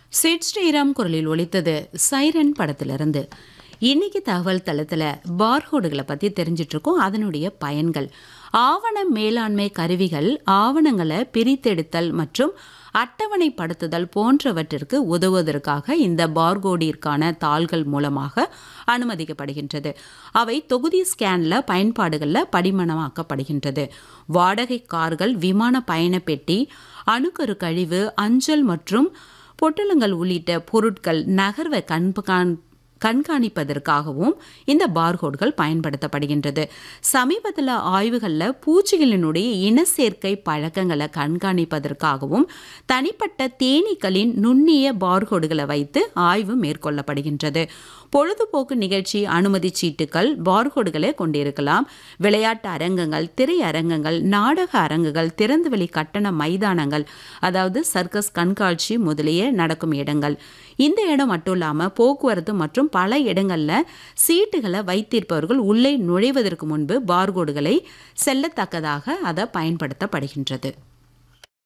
chit Sriram குரலில் ஒலித்தது siren படத்திலிருந்து இன்னைக்கு தகவல் தளத்தில் பார்கோடுகளை பற்றி தெரிஞ்சிட்டு இருக்கோம் அதனுடைய பயன்கள் ஆவண மேலாண்மை கருவிகள் ஆவணங்களை பிரித்தெடுத்தல் மற்றும் அட்டவணைப்படுத்துதல் போன்றவற்றிற்கு உதவுவதற்காக இந்த பார்கோடிற்கான தாள்கள் மூலமாக அனுமதிக்கப்படுகின்றது அவை தொகுதி ஸ்கேனில் பயன்பாடுகளில் படிமனமாக்கப்படுகின்றது வாடகை கார்கள் விமான பயண பெட்டி அணுக்கரு கழிவு அஞ்சல் மற்றும் பொட்டலங்கள் உள்ளிட்ட பொருட்கள் நகர்வை கண்காண் கண்காணிப்பதற்காகவும் இந்த பார்கோட்கள் பயன்படுத்தப்படுகின்றது சமீபத்தில் ஆய்வுகளில் பூச்சிகளினுடைய இன சேர்க்கை பழக்கங்களை கண்காணிப்பதற்காகவும் தனிப்பட்ட தேனீக்களின் நுண்ணிய பார்கோடுகளை வைத்து ஆய்வு மேற்கொள்ளப்படுகின்றது பொழுதுபோக்கு நிகழ்ச்சி அனுமதி சீட்டுகள் பார்கோடுகளை கொண்டிருக்கலாம் விளையாட்டு அரங்கங்கள் திரையரங்கங்கள் நாடக அரங்குகள் திறந்தவெளி கட்டண மைதானங்கள் அதாவது சர்க்கஸ் கண்காட்சி முதலிய நடக்கும் இடங்கள் இந்த இடம் மட்டும் இல்லாமல் போக்குவரத்து மற்றும் பல இடங்களில் சீட்டுகளை வைத்திருப்பவர்கள் உள்ளே நுழைவதற்கு முன்பு பார்கோடுகளை செல்லத்தக்கதாக அதை பயன்படுத்தப்படுகின்றது